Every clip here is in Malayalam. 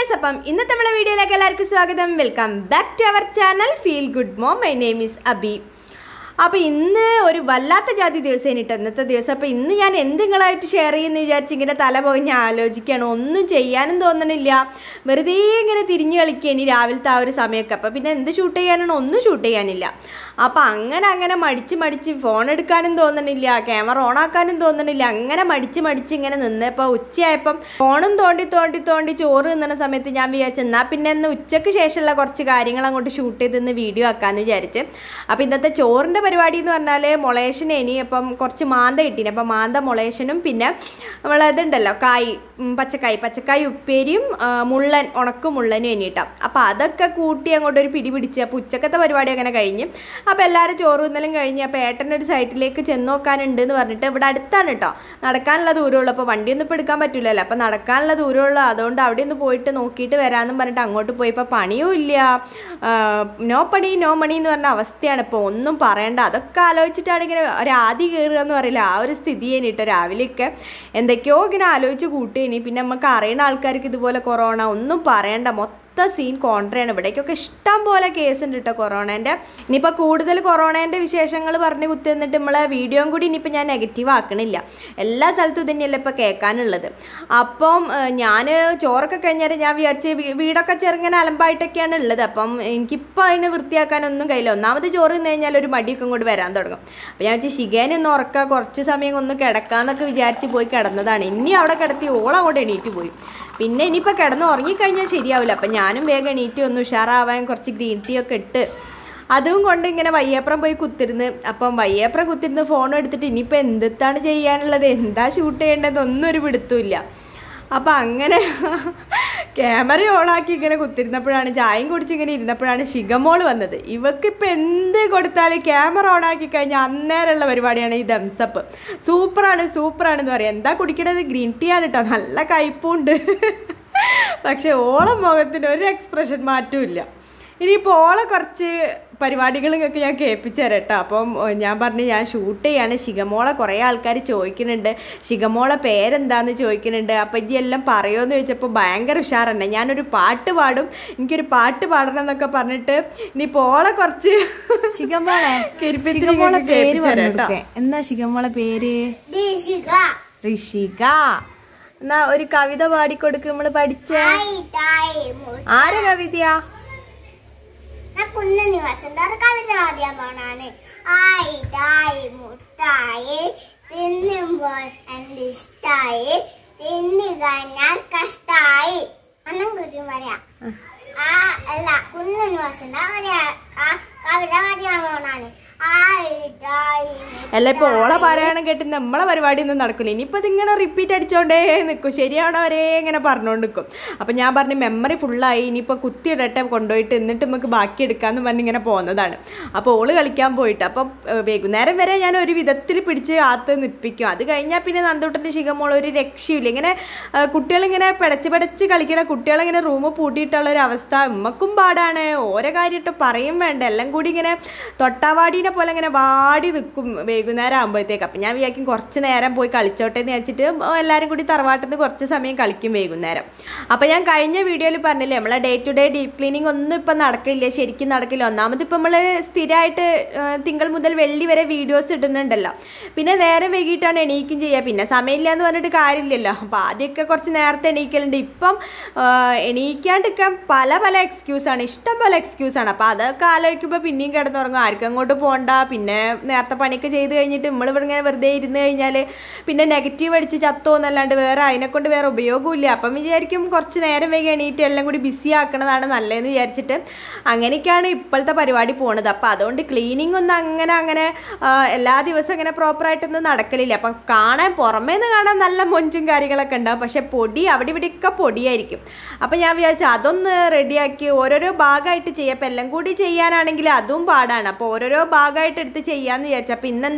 ഗൈസ് അപ്പം ഇന്നത്തെ നമ്മളെ വീഡിയോയിലേക്ക് എല്ലാവർക്കും സ്വാഗതം welcome back to our channel feel good mom my name is Abhi അപ്പോൾ ഇന്ന് ഒരു വല്ലാത്ത ജാതി ദിവസം ഇട്ട് ഇന്നത്തെ ദിവസം അപ്പോൾ ഇന്ന് ഞാൻ എന്ത് നിങ്ങളായിട്ട് ഷെയർ ചെയ്യുമെന്ന് വിചാരിച്ച് ഇങ്ങനെ തല പോയി ഞാൻ ആലോചിക്കുകയാണ് ഒന്നും ചെയ്യാനും തോന്നണില്ല വെറുതെ ഇങ്ങനെ തിരിഞ്ഞു കളിക്കുക ഇനി രാവിലത്തെ ആ ഒരു സമയമൊക്കെ അപ്പോൾ പിന്നെ എന്ത് ഷൂട്ട് ചെയ്യാനാണ് ഒന്നും ഷൂട്ട് ചെയ്യാനില്ല അപ്പോൾ അങ്ങനെ അങ്ങനെ മടിച്ച് മടിച്ച് ഫോൺ എടുക്കാനും തോന്നണില്ല ക്യാമറ ഓൺ ആക്കാനും തോന്നണില്ല അങ്ങനെ മടിച്ച് മടിച്ച് ഇങ്ങനെ നിന്നപ്പോൾ ഉച്ചയായപ്പം ഫോണും തോണ്ടി തോണ്ടി തോണ്ടി ചോറ് തിന്നുന്ന സമയത്ത് ഞാൻ വിചാരിച്ചു എന്നാൽ പിന്നെ ഇന്ന് ഉച്ചയ്ക്ക് ശേഷമുള്ള കുറച്ച് കാര്യങ്ങൾ അങ്ങോട്ട് ഷൂട്ട് ചെയ്ത് ഇന്ന് വീഡിയോ ആക്കാമെന്ന് വിചാരിച്ച് അപ്പോൾ ഇന്നത്തെ ചോറിൻ്റെ പരിപാടി എന്ന് പറഞ്ഞാൽ മൊളേഷന് ഇനി അപ്പം കുറച്ച് മാന്ത കിട്ടീന് അപ്പം മാന്ത മൊളേഷനും പിന്നെ നമ്മളെ ഇതുണ്ടല്ലോ കായ് ഉം, പച്ചക്കായ് പച്ചക്കായ് ഉപ്പേരിയും ആ, മുള്ളൻ ഉണക്കും മുള്ളനും എണീട്ടാം അപ്പോൾ അതൊക്കെ കൂട്ടി അങ്ങോട്ട് ഒരു പിടി പിടിച്ച് അപ്പോൾ ഉച്ചക്കത്തെ പരിപാടി അങ്ങനെ കഴിഞ്ഞ് അപ്പോൾ എല്ലാവരും ചോറ് തിന്നലും കഴിഞ്ഞ് അപ്പോൾ ഏട്ടൻ്റെ ഒരു സൈറ്റിലേക്ക് ചെന്ന് നോക്കാനുണ്ട് എന്ന് പറഞ്ഞിട്ട് ഇവിടെ അടുത്താണ് കേട്ടോ നടക്കാനുള്ള ദൂരമുള്ളൂ അപ്പോൾ വണ്ടിയൊന്നും ഇപ്പോൾ എടുക്കാൻ പറ്റില്ലല്ലോ അപ്പോൾ നടക്കാനുള്ള ദൂരമുള്ളൂ അതുകൊണ്ട് അവിടെ ഒന്ന് പോയിട്ട് നോക്കിയിട്ട് വരാമെന്നും പറഞ്ഞിട്ട് അങ്ങോട്ട് പോയി ഇപ്പോൾ പണിയും ഇല്ല ആ, നോ പണി നോ മണി എന്ന് പറഞ്ഞ അവസ്ഥയാണ് ഇപ്പോൾ ഒന്നും പറയണ്ട അതൊക്കെ ആലോചിച്ചിട്ടാണ് ഇങ്ങനെ ഒരു ആദ്യ കയറുക എന്ന് പറയില്ല ആ ഒരു സ്ഥിതി കേട്ടോ രാവിലെയൊക്കെ എന്തൊക്കെയോ ഇങ്ങനെ ആലോചിച്ച് കൂട്ടിയിനി പിന്നെ നമുക്ക് അറിയുന്ന ആൾക്കാർക്ക് ഇതുപോലെ കൊറോണ ഒന്നും പറയണ്ട മൊത്തം സീൻ കോൺട്രയാണ് ഇവിടേക്കൊക്കെ ഇഷ്ടം പോലെ കേസ് ഉണ്ട് കേട്ടോ കൊറോണേൻ്റെ ഇനിയിപ്പോൾ കൂടുതൽ കൊറോണേൻ്റെ വിശേഷങ്ങൾ പറഞ്ഞ് കുത്തി നിന്നിട്ട് നമ്മളെ വീഡിയോയും കൂടി ഇനിയിപ്പോൾ ഞാൻ നെഗറ്റീവ് ആക്കണില്ല എല്ലാ സ്ഥലത്തും ഇത് തന്നെയല്ലേ ഇപ്പോൾ കേൾക്കാനുള്ളത് അപ്പം ഞാൻ ചോറൊക്കെ കഴിഞ്ഞാൽ ഞാൻ വിചാരിച്ച് വീ- വീടൊക്കെ ചെറുങ്ങനെ അലമ്പായിട്ടൊക്കെയാണ് ഉള്ളത് അപ്പം എനിക്കിപ്പോൾ അതിനെ വൃത്തിയാക്കാനൊന്നും കഴിയില്ല ഒന്നാമത് ചോറ് തിന്നു കഴിഞ്ഞാൽ ഒരു മടിയൊക്കെ ഇങ്ങോട്ട് വരാൻ തുടങ്ങും അപ്പോൾ ഞാൻ വെച്ചാൽ ശിഖേനെ ഒന്ന് ഉറക്കുക കുറച്ച് സമയം ഒന്ന് കിടക്കാന്നൊക്കെ വിചാരിച്ച് പോയി കിടന്നതാണ് ഇനി അവിടെ കിടത്തി ഓളം അങ്ങോട്ട് എണീറ്റ് പോയി പിന്നെ ഇനിയിപ്പോൾ കിടന്ന് ഉറങ്ങിക്കഴിഞ്ഞാൽ ശരിയാവില്ല അപ്പം ഞാനും വേഗം എണീറ്റ് ഒന്ന് ഉഷാറാവാൻ കുറച്ച് ഗ്രീൻ ടീ ഒക്കെ ഇട്ട് അതും കൊണ്ട് ഇങ്ങനെ വയ്യപ്പുറം പോയി കുത്തിരുന്ന് അപ്പം വയ്യപ്പുറം കുത്തിരുന്ന് ഫോൺ എടുത്തിട്ട് ഇനിയിപ്പോൾ എന്താണ് ചെയ്യാനുള്ളത് എന്താ ഷൂട്ട് ചെയ്യേണ്ടത് ഒന്നും ഒരു പിടുത്തമില്ല അപ്പം അങ്ങനെ ക്യാമറ ഓണാക്കി ഇങ്ങനെ കുത്തിരുന്നപ്പോഴാണ് ചായയും കുടിച്ച് ഇങ്ങനെ ഇരുന്നപ്പോഴാണ് ഷിഗമോൾ വന്നത് ഇവക്കിപ്പോൾ എന്ത് കൊടുത്താലും ക്യാമറ ഓണാക്കി കഴിഞ്ഞാൽ അന്നേരമുള്ള പരിപാടിയാണ് ഈ ദംസപ്പ് സൂപ്പറാണ് സൂപ്പറാണെന്ന് പറയാം എന്താ കുടിക്കണത് ഗ്രീൻ ടീ ആണ് കേട്ടോ നല്ല കയ്പുണ്ട് പക്ഷെ ഓളം മുഖത്തിന് ഒരു എക്സ്പ്രഷൻ മാറ്റവും ഇല്ല ഇനിയിപ്പോൾ ഓളെ കുറച്ച് പരിപാടികളൊക്കെ ഞാൻ കേൾപ്പിച്ചു തരാം കേട്ടോ അപ്പം ഏ, ഞാൻ പറഞ്ഞു ഞാൻ ഷൂട്ട് ചെയ്യാണ് ശിഖമോളെ കുറേ ആൾക്കാർ ചോദിക്കുന്നുണ്ട് ശിഖമോളെ പേരെന്താന്ന് ചോദിക്കുന്നുണ്ട് അപ്പം ഇതെല്ലാം പറയുമെന്ന് ചോദിച്ചപ്പോൾ ഭയങ്കര ഉഷാറന്നെ ഞാനൊരു പാട്ട് പാടും എനിക്കൊരു പാട്ട് പാടണം എന്നൊക്കെ പറഞ്ഞിട്ട് ഇനിയിപ്പോൾ ഓളെ കുറച്ച് ശിഖമോളെ കിരിപ്പിത്തിരി ശിഖമോളെ ഇങ്ങക്ക് പേര് കേൾപ്പിച്ചു തരാം പറഞ്ഞു കൊടുക്കേ എന്താ ശിഖമോളെ പേര് ഋഷിക ഋഷിക എന്നാ ഒരു കവിത പാടിക്കൊടുക്ക് നമ്മൾ പഠിച്ച തായി തായി മു- ആരെ കവിതയാ ഞാൻ കുഞ്ഞു നിവാസന്റെ ഒരു കവിത പാടിയാൻ പോണാണ് ആയി തായി മുത്തായി തിന്നുമ്പോൾ എന്റെ ഇഷ്ടായി തിന്നു കഴിഞ്ഞാൽ കഷ്ടായി അന്നും കുട്ടി പറയാം ആ അല്ല കുഞ്ഞു നിവാസന്റെ ഒരു ആ കവിത പാടിയാൻ പോണാണ് ആയി തായി അല്ല ഇപ്പൊ ഓളെ പാരായണം കേട്ട് നമ്മളെ പരിപാടി ഒന്നും നടക്കില്ല ഇനിയിപ്പോൾ ഇതിങ്ങനെ റിപ്പീറ്റ് അടിച്ചോണ്ടേ നിൽക്കും ശരിയാണോ വരെ ഇങ്ങനെ പറഞ്ഞുകൊണ്ട് നിൽക്കും അപ്പം ഞാൻ പറഞ്ഞു മെമ്മറി ഫുള്ളായി ഇനിയിപ്പോൾ കുത്തിയിടട്ടെ കൊണ്ടുപോയിട്ട് എന്നിട്ട് നമുക്ക് ബാക്കി എടുക്കാമെന്ന് പറഞ്ഞ് ഇങ്ങനെ പോകുന്നതാണ് അപ്പോൾ ഓള് കളിക്കാൻ പോയിട്ട് അപ്പം ഏഹ്, വൈകുന്നേരം വരെ ഞാൻ ഒരു വിധത്തിൽ പിടിച്ച് ആത്ത് നിൽപ്പിക്കും അത് കഴിഞ്ഞാൽ പിന്നെ നന്ദൂട്ടൻ്റെ ശിഖമോൾ ഒരു രക്ഷയില്ല ഇങ്ങനെ ഏഹ്, കുട്ടികളിങ്ങനെ പിടച്ച് പിടച്ച് കളിക്കുന്ന കുട്ടികളിങ്ങനെ റൂം പൂട്ടിയിട്ടുള്ള ഒരു അവസ്ഥ ഉമ്മക്കും പാടാണ് ഓരോ കാര്യമായിട്ട് പറയും വേണ്ട എല്ലാം കൂടി ഇങ്ങനെ തൊട്ടാവാടീനെ പോലെ ഇങ്ങനെ വാടി നിൽക്കും വൈകുന്നേരം ആകുമ്പോഴത്തേക്ക് അപ്പം ഞാൻ വിചാരിക്കും കുറച്ച് നേരം പോയി കളിച്ചോട്ടെ എന്ന് വിചാരിച്ചിട്ട് എല്ലാവരും കൂടി തറവാട്ടിൽ നിന്ന് കുറച്ച് സമയം കളിക്കും വൈകുന്നേരം അപ്പം ഞാൻ കഴിഞ്ഞ വീഡിയോയിൽ പറഞ്ഞില്ലേ നമ്മളെ day to day deep cleaning ഒന്നും ഇപ്പം നടക്കില്ല ശരിക്കും നടക്കില്ല ഒന്നാമത് ഇപ്പം നമ്മൾ സ്ഥിരമായിട്ട് ആ, തിങ്കൾ മുതൽ വെള്ളി വരെ വീഡിയോസ് ഇടുന്നുണ്ടല്ലോ പിന്നെ നേരം വൈകിട്ടാണ് എണീക്കും ചെയ്യുക പിന്നെ സമയമില്ല എന്ന് പറഞ്ഞിട്ട് കാര്യമില്ലല്ലോ അപ്പോൾ ആദ്യമൊക്കെ കുറച്ച് നേരത്തെ എണീക്കലുണ്ട് ഇപ്പം ആ, എണീക്കാണ്ടിരിക്കാൻ പല പല എക്സ്ക്യൂസാണ് ഇഷ്ടം പോലെ എക്സ്ക്യൂസാണ് അപ്പോൾ അതൊക്കെ ആലോചിക്കുമ്പോൾ പിന്നെയും കിടന്നുറങ്ങും ആർക്കും അങ്ങോട്ട് പോകണ്ട പിന്നെ നേരത്തെ പണിയൊക്കെ ചെയ്ത് കഴിഞ്ഞിട്ട് നമ്മളിവിടെ ഇങ്ങനെ വെറുതെ ഇരുന്ന് കഴിഞ്ഞാൽ പിന്നെ നെഗറ്റീവ് അടിച്ച് ചത്തോന്നല്ലാണ്ട് വേറെ അതിനെക്കൊണ്ട് വേറെ ഉപയോഗമില്ല അപ്പം വിചാരിക്കും കുറച്ച് നേരം വൈകി എണീറ്റ് എല്ലാം കൂടി ബിസി ആക്കണതാണ് നല്ലതെന്ന് വിചാരിച്ചിട്ട് അങ്ങനെയൊക്കെയാണ് ഇപ്പോഴത്തെ പരിപാടി പോണത് അപ്പോൾ അതുകൊണ്ട് ക്ലീനിങ് ഒന്നും അങ്ങനെ അങ്ങനെ ആ, എല്ലാ ദിവസവും അങ്ങനെ പ്രോപ്പറായിട്ടൊന്നും നടക്കലില്ല അപ്പം കാണാൻ പുറമേ നിന്ന് കാണാൻ നല്ല മൊഞ്ചും കാര്യങ്ങളൊക്കെ ഉണ്ടാവും പക്ഷെ പൊടി അവിടെ ഇവിടെയൊക്കെ പൊടിയായിരിക്കും അപ്പം ഞാൻ വിചാരിച്ചു അതൊന്ന് റെഡിയാക്കി ഓരോരോ ഭാഗമായിട്ട് ചെയ്യാം അപ്പം എല്ലാം കൂടി ചെയ്യാനാണെങ്കിൽ അതും പാടാണ് അപ്പോൾ ഓരോരോ ഭാഗമായിട്ട് എടുത്ത് ചെയ്യാമെന്ന് വിചാരിച്ചു അപ്പോൾ ഇന്നെന്താ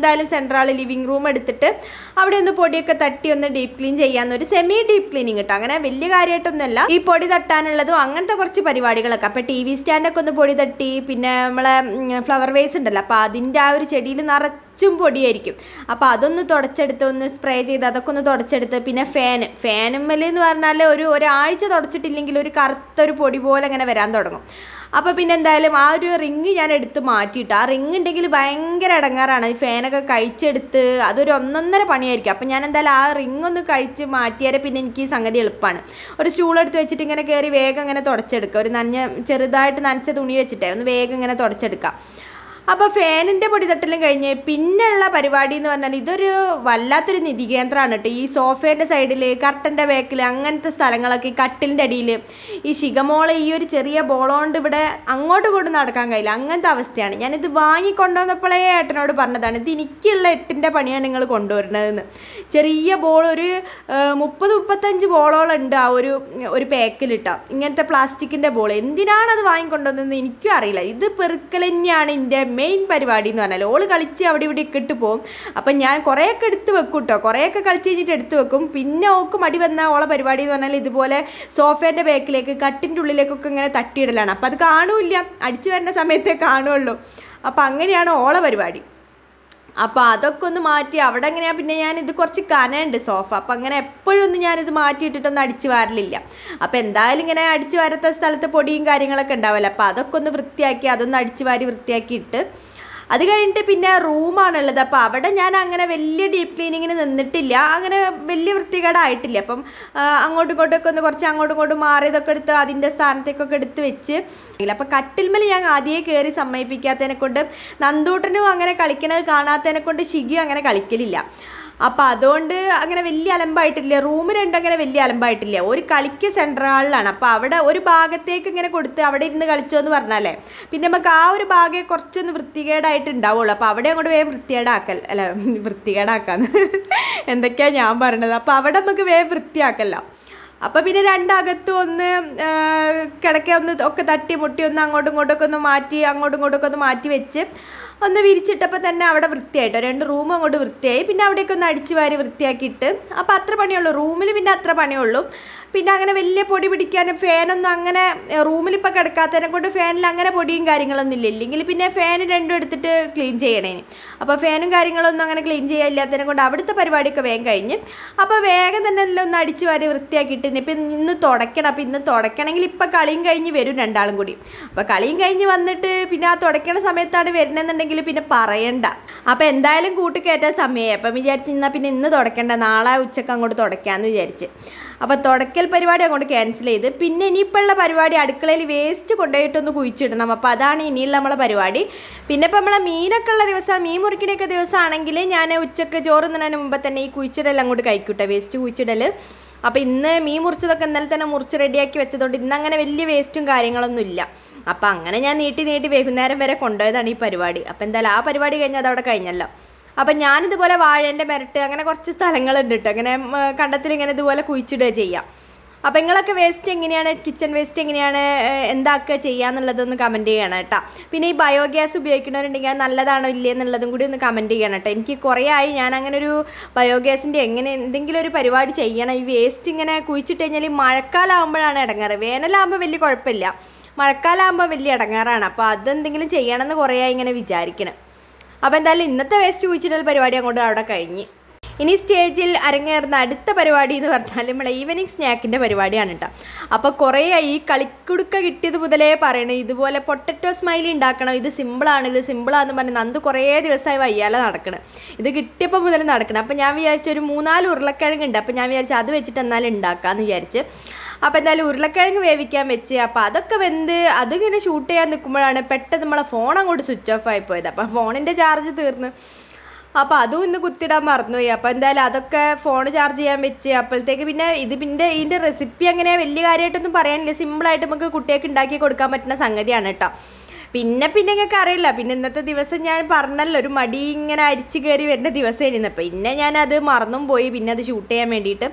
എന്തായാലും സെൻട്രൽ ലിവിങ് റൂം എടുത്തിട്ട് അവിടെ ഒന്ന് പൊടിയൊക്കെ തട്ടി ഒന്ന് ഡീപ്പ് ക്ലീൻ ചെയ്യാന്ന് ഒരു സെമി ഡീപ്പ് ക്ലീനിങ് കേട്ടോ അങ്ങനെ വലിയ കാര്യമായിട്ടൊന്നുമല്ല ഈ പൊടി തട്ടാനുള്ളതും അങ്ങനത്തെ കുറച്ച് പരിപാടികളൊക്കെ അപ്പോൾ ടി വി സ്റ്റാൻഡൊക്കെ ഒന്ന് പൊടി തട്ടി പിന്നെ നമ്മളെ ഫ്ലവർ വേസ് ഉണ്ടല്ലോ അപ്പോൾ അതിൻ്റെ ആ ഒരു ചെടിയിൽ നിറച്ചും പൊടിയായിരിക്കും അപ്പോൾ അതൊന്ന് തുടച്ചെടുത്ത് ഒന്ന് സ്പ്രേ ചെയ്ത് അതൊക്കെ ഒന്ന് തുടച്ചെടുത്ത് പിന്നെ ഫാൻ ഫാനുമ്മൽ എന്ന് പറഞ്ഞാൽ ഒരു ഒരാഴ്ച തുടച്ചിട്ടില്ലെങ്കിൽ ഒരു കറുത്തൊരു പൊടി പോലെ അങ്ങനെ വരാൻ തുടങ്ങും അപ്പോൾ പിന്നെ എന്തായാലും ആ ഒരു റിങ് ഞാൻ എടുത്ത് മാറ്റിയിട്ട് ആ റിങ് ഉണ്ടെങ്കിൽ ഭയങ്കര ഇടങ്ങാറാണ് ഈ ഫാനൊക്കെ കഴിച്ചെടുത്ത് അതൊരു ഒന്നൊന്നര പണിയായിരിക്കും അപ്പോൾ ഞാൻ എന്തായാലും ആ റിങ് ഒന്ന് കഴിച്ച് മാറ്റിയാലേ പിന്നെ എനിക്ക് ഈ സംഗതി എളുപ്പമാണ് ഒരു സ്റ്റൂൾ എടുത്ത് വെച്ചിട്ട് ഇങ്ങനെ കയറി വേഗം ഇങ്ങനെ തുടച്ചെടുക്കുക ഒരു നനഞ്ഞ ചെറുതായിട്ട് നനച്ച തുണി വെച്ചിട്ടേ ഒന്ന് വേഗം ഇങ്ങനെ തുടച്ചെടുക്കാം അപ്പോൾ ഫാനിൻ്റെ പൊടി തട്ടലും കഴിഞ്ഞ് പിന്നെയുള്ള പരിപാടി എന്ന് പറഞ്ഞാൽ ഇതൊരു വല്ലാത്തൊരു നിധി കേന്ദ്രമാണ് കേട്ടോ ഈ സോഫേൻ്റെ സൈഡിൽ കർട്ടൻ്റെ ബാക്കിൽ അങ്ങനത്തെ സ്ഥലങ്ങളൊക്കെ ഈ കട്ടിലിൻ്റെ അടിയിൽ ഈ ശിഖമോളെ ഈ ഒരു ചെറിയ ബോളോണ്ട് ഇവിടെ അങ്ങോട്ടും ഇങ്ങോട്ടും നടക്കാൻ കഴിയില്ല അങ്ങനത്തെ അവസ്ഥയാണ് ഞാനിത് വാങ്ങിക്കൊണ്ടുവന്നപ്പോഴേ ഏട്ടനോട് പറഞ്ഞതാണ് ഇത് എനിക്കുള്ള എട്ടിൻ്റെ പണിയാണ് നിങ്ങൾ കൊണ്ടുവരുന്നതെന്ന് ചെറിയ ബോൾ ഒരു ആ, മുപ്പത് മുപ്പത്തഞ്ച് ബോളോളം ഉണ്ട് ആ ഒരു ഒരു പാക്കിലിട്ട ഇങ്ങനത്തെ പ്ലാസ്റ്റിക്കിൻ്റെ ബോൾ എന്തിനാണ് അത് വാങ്ങിക്കൊണ്ടുവന്നതെന്ന് എനിക്കും അറിയില്ല ഇത് പെറുക്കൽ തന്നെയാണ് എൻ്റെ മെയിൻ പരിപാടി എന്ന് പറഞ്ഞാൽ ഓള് കളിച്ച് അവിടെ ഇവിടെ ഒക്കെ ഇട്ട് പോകും അപ്പം ഞാൻ കുറേയൊക്കെ എടുത്ത് വെക്കും കേട്ടോ കുറേയൊക്കെ കളിച്ച് കഴിഞ്ഞിട്ട് എടുത്ത് വെക്കും പിന്നെ ഓക്ക് മടി വന്ന ഓളെ പരിപാടി എന്ന് പറഞ്ഞാൽ ഇതുപോലെ സോഫേൻ്റെ ബാക്കിലേക്ക് കട്ടിൻ്റെ ഉള്ളിലേക്കൊക്കെ ഇങ്ങനെ തട്ടിയിടലാണ് അപ്പം അത് കാണൂല്ല അടിച്ചു വരുന്ന സമയത്തേ കാണുള്ളൂ അപ്പം അങ്ങനെയാണ് ഓളെ പരിപാടി അപ്പോൾ അതൊക്കെ ഒന്ന് മാറ്റി അവിടെ എങ്ങനെയാ പിന്നെ ഞാൻ ഇത് കുറച്ച് കനയുണ്ട് സോഫ അപ്പം അങ്ങനെ എപ്പോഴും ഒന്നും ഞാനിത് മാറ്റിയിട്ടിട്ടൊന്നും അടിച്ചു വാരലില്ല അപ്പോൾ എന്തായാലും ഇങ്ങനെ അടിച്ചു വാരത്ത സ്ഥലത്ത് പൊടിയും കാര്യങ്ങളൊക്കെ ഉണ്ടാവില്ല അപ്പോൾ അതൊക്കെ ഒന്ന് വൃത്തിയാക്കി അതൊന്ന് അടിച്ചു വാരി വൃത്തിയാക്കിയിട്ട് അത് കഴിഞ്ഞിട്ട് പിന്നെ റൂമാണുള്ളത് അപ്പോൾ അവിടെ ഞാൻ അങ്ങനെ വലിയ ഡീപ്പ് ക്ലീനിങ്ങിന് നിന്നിട്ടില്ല അങ്ങനെ വലിയ വൃത്തികേടായിട്ടില്ല അപ്പം ആ, അങ്ങോട്ടും ഇങ്ങോട്ടൊക്കെ ഒന്ന് കുറച്ച് അങ്ങോട്ടും ഇങ്ങോട്ടും മാറിയതൊക്കെ എടുത്ത് അതിൻ്റെ സ്ഥാനത്തേക്കൊക്കെ എടുത്ത് വെച്ച് അപ്പോൾ കട്ടിൽമേൽ ഞാൻ ആദ്യമേ കയറി സമ്മതിപ്പിക്കാത്തതിനെ കൊണ്ട് നന്ദൂട്ടനും അങ്ങനെ കളിക്കണത് കാണാത്തതിനെ കൊണ്ട് ഷിഗിയും അങ്ങനെ കളിക്കലില്ല അപ്പം അതുകൊണ്ട് അങ്ങനെ വലിയ അലമ്പായിട്ടില്ല റൂം രണ്ടും അങ്ങനെ വലിയ അലമ്പായിട്ടില്ല ഒരു കളിക്ക് സെൻട്രൽ ഹാളിലാണ് അപ്പോൾ അവിടെ ഒരു ഭാഗത്തേക്ക് ഇങ്ങനെ കൊടുത്ത് അവിടെ ഇരുന്ന് കളിച്ചോ എന്ന് പറഞ്ഞാലേ പിന്നെ നമുക്ക് ആ ഒരു ഭാഗം കുറച്ചൊന്ന് വൃത്തികേടായിട്ട് ഉണ്ടാവുള്ളൂ അപ്പോൾ അവിടെ അങ്ങോട്ട് വേഗം വൃത്തികേടാക്കൽ അല്ല വൃത്തികേടാക്കാന്ന് എന്തൊക്കെയാണ് ഞാൻ പറയണത് അപ്പോൾ അവിടെ നമുക്ക് വേഗം വൃത്തിയാക്കല്ലോ അപ്പോൾ പിന്നെ രണ്ടകത്തും ഒന്ന് ആ, കിടക്ക ഒന്ന് ഒക്കെ തട്ടി മുട്ടി ഒന്ന് അങ്ങോട്ടും ഇങ്ങോട്ടൊക്കെ ഒന്ന് മാറ്റി അങ്ങോട്ടും ഇങ്ങോട്ടൊക്കെ ഒന്ന് മാറ്റി വെച്ച് ഒന്ന് വിരിച്ചിട്ടപ്പോൾ തന്നെ അവിടെ വൃത്തിയായിട്ടോ രണ്ട് റൂം അങ്ങോട്ട് വൃത്തിയായി പിന്നെ അവിടെയൊക്കെ ഒന്ന് അടിച്ചു വാരി വൃത്തിയാക്കിയിട്ട് അപ്പോൾ അത്ര പണിയുള്ളൂ റൂമിൽ പിന്നെ അത്ര പണിയുള്ളൂ പിന്നെ അങ്ങനെ വലിയ പൊടി പിടിക്കാനും ഫാനൊന്നും അങ്ങനെ റൂമിൽ ഇപ്പോൾ കിടക്കാത്തതിനെ കൊണ്ട് ഫാനിൽ അങ്ങനെ പൊടിയും കാര്യങ്ങളൊന്നും ഇല്ല ഇല്ലെങ്കിൽ പിന്നെ ഫാൻ രണ്ടും എടുത്തിട്ട് ക്ലീൻ ചെയ്യണേന് അപ്പോൾ ഫാനും കാര്യങ്ങളൊന്നും അങ്ങനെ ക്ലീൻ ചെയ്യാനില്ലാത്തതിനെ കൊണ്ട് അവിടുത്തെ പരിപാടിയൊക്കെ വേഗം കഴിഞ്ഞ് അപ്പോൾ വേഗം തന്നെ എല്ലാം ഒന്ന് അടിച്ചു വാരി വൃത്തിയാക്കിയിട്ട് ഇപ്പം ഇന്ന് തുടയ്ക്കണം അപ്പോൾ ഇന്ന് തുടയ്ക്കണമെങ്കിൽ ഇപ്പം കളിയും കഴിഞ്ഞ് വരും രണ്ടാളും കൂടി അപ്പോൾ കളിയും കഴിഞ്ഞ് വന്നിട്ട് പിന്നെ ആ തുടയ്ക്കണ സമയത്താണ് വരുന്നതെന്നുണ്ടെങ്കിൽ പിന്നെ പറയണ്ട അപ്പോൾ എന്തായാലും കൂട്ടി കയറ്റാൻ സമയമായി അപ്പം വിചാരിച്ച് എന്നാൽ പിന്നെ ഇന്ന് തുടയ്ക്കണ്ട നാളെ ഉച്ചക്ക് അങ്ങോട്ട് തുടയ്ക്കാമെന്ന് വിചാരിച്ച് അപ്പോൾ തുടക്കൽ പരിപാടി അങ്ങോട്ട് ക്യാൻസൽ ചെയ്ത് പിന്നെ ഇനിയിപ്പോഴുള്ള പരിപാടി അടുക്കളയിൽ വേസ്റ്റ് കൊണ്ടുപോയിട്ടൊന്ന് കുഴിച്ചിടണം അപ്പോൾ അതാണ് ഇനിയുള്ള നമ്മളെ പരിപാടി പിന്നെ ഇപ്പോൾ നമ്മളെ മീനൊക്കെ ഉള്ള ദിവസം മീൻ മുറിക്കണൊക്കെ ദിവസമാണെങ്കിൽ ഞാൻ ഉച്ചക്ക് ചോറ് തിന്നതിന് മുമ്പ് തന്നെ ഈ കുഴിച്ചിടൽ അങ്ങോട്ട് കഴിക്കൂട്ടെ വേസ്റ്റ് കുഴിച്ചിടൽ അപ്പോൾ ഇന്ന് മീൻ മുറിച്ചതൊക്കെ ഇന്നലെ തന്നെ മുറിച്ച് റെഡിയാക്കി വെച്ചതുകൊണ്ട് ഇന്ന് അങ്ങനെ വലിയ വേസ്റ്റും കാര്യങ്ങളൊന്നും ഇല്ല അപ്പോൾ അങ്ങനെ ഞാൻ നീട്ടി നീട്ടി വൈകുന്നേരം വരെ കൊണ്ടുപോയതാണ് ഈ പരിപാടി അപ്പോൾ എന്തായാലും ആ പരിപാടി കഴിഞ്ഞാൽ അതവിടെ കഴിഞ്ഞല്ലോ അപ്പം ഞാനിതുപോലെ വാഴേൻ്റെ മെരട്ട് അങ്ങനെ കുറച്ച് സ്ഥലങ്ങളുണ്ട് കേട്ടോ അങ്ങനെ ഉം, കണ്ടത്തിൽ ഇങ്ങനെ ഇതുപോലെ കുഴിച്ചിടുക ചെയ്യാം അപ്പം നിങ്ങളൊക്കെ വേസ്റ്റ് എങ്ങനെയാണ് കിച്ചൺ വേസ്റ്റ് എങ്ങനെയാണ് ഏഹ്, എന്താക്കുക ചെയ്യാന്നുള്ളതൊന്ന് കമൻറ്റ് ചെയ്യണം കേട്ടോ പിന്നെ ഈ ബയോഗ്യാസ് ഉപയോഗിക്കണവരുണ്ടെങ്കിൽ അത് നല്ലതാണോ ഇല്ലേ എന്നുള്ളതും കൂടി ഒന്ന് കമൻറ്റ് ചെയ്യണം കേട്ടോ എനിക്ക് കുറേ ആയി ഞാൻ അങ്ങനെ ഒരു ബയോഗ്യാസിൻ്റെ എങ്ങനെ എന്തെങ്കിലും ഒരു പരിപാടി ചെയ്യണം ഈ വേസ്റ്റ് ഇങ്ങനെ കുഴിച്ചിട്ട് കഴിഞ്ഞാൽ ഈ മഴക്കാലമാകുമ്പോഴാണ് ഇടങ്ങാറ് വേനലാകുമ്പോൾ വലിയ കുഴപ്പമില്ല മഴക്കാലമാകുമ്പോൾ വലിയ ഇടങ്ങാറാണ് അപ്പോൾ അതെന്തെങ്കിലും ചെയ്യണമെന്ന് കുറേ ആയി ഇങ്ങനെ വിചാരിക്കണം അപ്പോൾ എന്തായാലും ഇന്നത്തെ വേസ്റ്റ് കുഴിച്ചിടൽ പരിപാടി അങ്ങോട്ട് അവിടെ കഴിഞ്ഞ് ഇനി സ്റ്റേജിൽ അരങ്ങേറുന്ന അടുത്ത പരിപാടി എന്ന് പറഞ്ഞാൽ നമ്മളെ ഈവനിങ് സ്നാക്കിൻ്റെ പരിപാടിയാണ് കേട്ടോ അപ്പോൾ കുറേ ഈ കളിക്കുടുക്ക കിട്ടിയത് മുതലേ പറയണേ ഇതുപോലെ പൊട്ടറ്റോ സ്മൈലി ഉണ്ടാക്കണം ഇത് സിമ്പിളാണ് ഇത് സിമ്പിളാന്ന് പറഞ്ഞ് നന്ദ് കുറേ ദിവസമായി വയ്യാലെ നടക്കണം ഇത് കിട്ടിയപ്പോൾ മുതൽ നടക്കണം അപ്പോൾ ഞാൻ വിചാരിച്ചു ഒരു മൂന്നാല് ഉരുളക്കിഴങ്ങുണ്ട് അപ്പോൾ ഞാൻ വിചാരിച്ചു അത് വെച്ചിട്ട് എന്നാലും ഉണ്ടാക്കാമെന്ന് വിചാരിച്ച് അപ്പോൾ എന്തായാലും ഉരുളക്കിഴങ്ങ് വേവിക്കാൻ വെച്ച് അപ്പോൾ അതൊക്കെ വെന്ത് അതിങ്ങനെ ഷൂട്ട് ചെയ്യാൻ നിൽക്കുമ്പോഴാണ് പെട്ടെന്ന് നമ്മളെ ഫോൺ അങ്ങോട്ട് സ്വിച്ച് ഓഫ് ആയി പോയത് അപ്പോൾ ഫോണിൻ്റെ ചാർജ് തീർന്ന് അപ്പോൾ അതും ഇന്ന് കുത്തിടാൻ മറന്നുപോയി അപ്പോൾ എന്തായാലും അതൊക്കെ ഫോൺ ചാർജ് ചെയ്യാൻ വെച്ച് അപ്പോഴത്തേക്ക് പിന്നെ ഇത് പിന്നെ ഇതിൻ്റെ റെസിപ്പി അങ്ങനെ വലിയ കാര്യമായിട്ടൊന്നും പറയാനില്ല സിമ്പിളായിട്ട് നമുക്ക് കുട്ടികൾക്ക് ഉണ്ടാക്കി കൊടുക്കാൻ പറ്റുന്ന സംഗതിയാണ് കേട്ടോ പിന്നെ പിന്നെ നിങ്ങൾക്ക് അറിയില്ല പിന്നെ ഇന്നത്തെ ദിവസം ഞാൻ പറഞ്ഞല്ലോ ഒരു മടി ഇങ്ങനെ അരിച്ചു കയറി വരുന്ന ദിവസമായിരുന്നു പിന്നെ ഞാനത് മറന്നും പോയി പിന്നെ അത് ഷൂട്ട് ചെയ്യാൻ വേണ്ടിയിട്ട്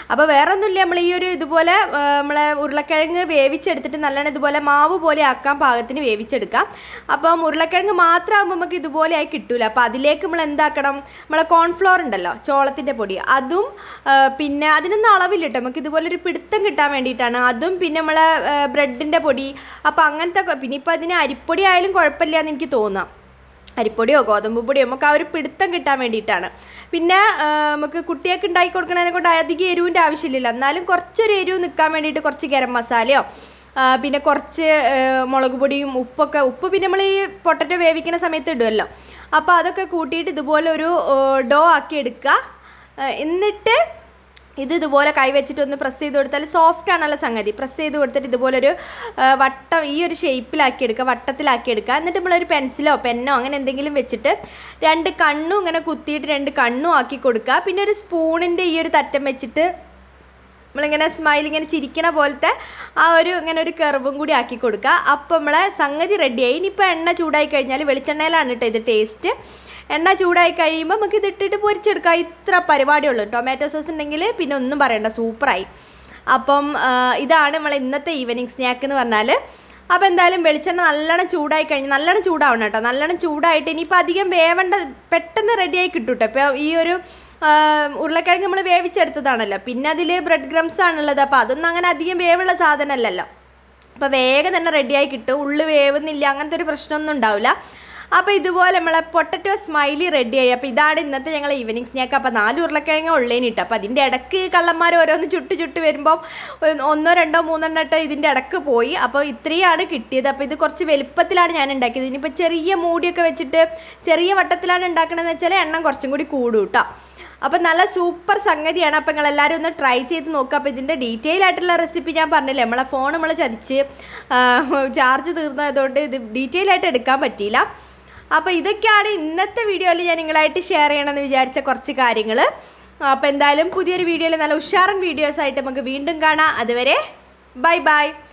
അപ്പോൾ വേറെ ഒന്നുമില്ല നമ്മൾ ഈ ഒരു ഇതുപോലെ ആ, നമ്മളെ ഉരുളക്കിഴങ്ങ് വേവിച്ചെടുത്തിട്ട് നല്ലോണം ഇതുപോലെ മാവ് പോലെ ആക്കാൻ പാകത്തിന് വേവിച്ചെടുക്കാം അപ്പം ഉരുളക്കിഴങ്ങ് മാത്രമാകുമ്പോൾ നമുക്ക് ഇതുപോലെ ആയി കിട്ടൂല അപ്പോൾ അതിലേക്ക് നമ്മൾ എന്താക്കണം നമ്മളെ കോൺഫ്ലോർ ഉണ്ടല്ലോ ചോളത്തിൻ്റെ പൊടി അതും ആ, പിന്നെ അതിനൊന്നും അളവില്ല കേട്ടോ നമുക്ക് ഇതുപോലെ ഒരു പിടുത്തം കിട്ടാൻ വേണ്ടിയിട്ടാണ് അതും പിന്നെ നമ്മളെ ബ്രെഡിൻ്റെ പൊടി അപ്പോൾ അങ്ങനത്തെ കൊ- പിന്നെ ഇപ്പോൾ അതിന് അരിപ്പൊടി ആയാലും കുഴപ്പമില്ല എന്ന് എനിക്ക് തോന്നാം അരിപ്പൊടിയോ ഗോതമ്പ് പൊടിയോ നമുക്ക് ആ ഒരു പിടുത്തം കിട്ടാൻ വേണ്ടിയിട്ടാണ് പിന്നെ ആ, നമുക്ക് കുട്ടിയൊക്കെ ഉണ്ടാക്കി കൊടുക്കണതിനെ കൊണ്ട് അധികം എരിവിൻ്റെ ആവശ്യമില്ല എന്നാലും കുറച്ചൊരു എരിവ് നിൽക്കാൻ വേണ്ടിയിട്ട് കുറച്ച് ഗരം മസാലയോ ആ, പിന്നെ കുറച്ച് ആ, മുളക് പൊടിയും ഉപ്പൊക്കെ ഉപ്പ് പിന്നെ നമ്മൾ ഈ പൊട്ടറ്റോ വേവിക്കുന്ന സമയത്ത് ഇടുമല്ലോ അപ്പോൾ അതൊക്കെ കൂട്ടിയിട്ട് ഇതുപോലെ ഒരു ഡോ ആക്കി എടുക്കുക ആ, എന്നിട്ട് ഇത് ഇതുപോലെ കൈ വെച്ചിട്ട് ഒന്ന് പ്രസ് ചെയ്ത് കൊടുത്താൽ സോഫ്റ്റ് ആണല്ലോ സംഗതി പ്രസ് ചെയ്ത് കൊടുത്തിട്ട് ഇതുപോലൊരു ആ, വട്ടം ഈ ഒരു ഷേപ്പിലാക്കി എടുക്കുക വട്ടത്തിലാക്കി എടുക്കുക എന്നിട്ട് നമ്മളൊരു പെൻസിലോ പെന്നോ അങ്ങനെ എന്തെങ്കിലും വെച്ചിട്ട് രണ്ട് കണ്ണും ഇങ്ങനെ കുത്തിയിട്ട് രണ്ട് കണ്ണും ആക്കി കൊടുക്കുക പിന്നെ ഒരു സ്പൂണിൻ്റെ ഈ ഒരു തറ്റം വെച്ചിട്ട് നമ്മളിങ്ങനെ സ്മൈൽ ഇങ്ങനെ ചിരിക്കണ പോലത്തെ ആ ഒരു ഇങ്ങനെ ഒരു കർവും കൂടി ആക്കി കൊടുക്കുക അപ്പോൾ നമ്മളെ സംഗതി റെഡിയായി ഇനിയിപ്പോൾ എണ്ണ ചൂടായി കഴിഞ്ഞാൽ വെളിച്ചെണ്ണയിലാണ് കേട്ടോ ഇത് ടേസ്റ്റ് എണ്ണ ചൂടായി കഴിയുമ്പോൾ നമുക്ക് ഇതിട്ടിട്ട് പൊരിച്ചെടുക്കാം ഇത്ര പരിപാടിയുള്ളൂ ടൊമാറ്റോ സോസ് ഉണ്ടെങ്കിൽ പിന്നെ ഒന്നും പറയണ്ട സൂപ്പറായി അപ്പം ആ, ഇതാണ് നമ്മളെ ഇന്നത്തെ ഈവനിങ് സ്നാക്ക് എന്ന് പറഞ്ഞാൽ അപ്പോൾ എന്തായാലും വെളിച്ചെണ്ണ നല്ലോണം ചൂടായി കഴിഞ്ഞ് നല്ലോണം ചൂടാവണം കേട്ടോ നല്ലോണം ചൂടായിട്ട് ഇനിയിപ്പോൾ അധികം വേവേണ്ട പെട്ടെന്ന് റെഡിയായി കിട്ടും കേട്ടോ ഇപ്പോൾ ഈ ഒരു ആ, ഉരുളക്കിഴങ്ങ് നമ്മൾ വേവിച്ചെടുത്തതാണല്ലോ പിന്നെ അതിൽ ബ്രെഡ് ക്രംസ് ആണുള്ളത് അപ്പോൾ അതൊന്നും അങ്ങനെ അധികം വേവുള്ള സാധനമല്ലല്ലോ അപ്പോൾ വേഗം തന്നെ റെഡിയായി കിട്ടും ഉള്ളു വേവുന്നില്ല അങ്ങനത്തെ ഒരു പ്രശ്നമൊന്നും ഉണ്ടാവില്ല അപ്പോൾ ഇതുപോലെ നമ്മളെ പൊട്ടറ്റോ സ്മൈലി റെഡിയായി അപ്പോൾ ഇതാണ് ഇന്നത്തെ ഞങ്ങൾ ഈവനിങ് സ്നാക്ക് അപ്പോൾ നാല് ഉരുളക്കിഴങ്ങ് ഉള്ളേനിട്ട് അപ്പോൾ അതിൻ്റെ ഇടയ്ക്ക് കള്ളന്മാർ ഓരോന്ന് ചുട്ട് ചുട്ട് വരുമ്പോൾ ഒന്നോ രണ്ടോ മൂന്നെണ്ണം ഇട്ട് ഇതിൻ്റെ ഇടയ്ക്ക് പോയി അപ്പോൾ ഇത്രയാണ് കിട്ടിയത് അപ്പോൾ ഇത് കുറച്ച് വലുപ്പത്തിലാണ് ഞാൻ ഉണ്ടാക്കിയത് ഇനിയിപ്പോൾ ചെറിയ മൂടിയൊക്കെ വെച്ചിട്ട് ചെറിയ വട്ടത്തിലാണ് ഉണ്ടാക്കണമെന്ന് വെച്ചാൽ എണ്ണം കുറച്ചും കൂടി കൂടും കേട്ടോ അപ്പം നല്ല സൂപ്പർ സംഗതിയാണ് അപ്പം നിങ്ങൾ എല്ലാവരും ഒന്ന് ട്രൈ ചെയ്ത് നോക്കുക അപ്പോൾ ഇതിൻ്റെ ഡീറ്റെയിൽ ആയിട്ടുള്ള റെസിപ്പി ഞാൻ പറഞ്ഞില്ലേ നമ്മളെ ഫോൺ നമ്മൾ ചതിച്ച് ചാർജ് തീർന്നതുകൊണ്ട് ഇത് ഡീറ്റെയിൽ ആയിട്ട് എടുക്കാൻ പറ്റിയില്ല അപ്പോൾ ഇതൊക്കെയാണ് ഇന്നത്തെ വീഡിയോയിൽ ഞാൻ നിങ്ങളായിട്ട് ഷെയർ ചെയ്യണമെന്ന് വിചാരിച്ച കുറച്ച് കാര്യങ്ങൾ അപ്പോൾ എന്തായാലും പുതിയൊരു വീഡിയോയിൽ നല്ല ഉഷാറൻ വീഡിയോസ് ആയിട്ട് നമുക്ക് വീണ്ടും കാണാം അതുവരെ ബൈ ബൈ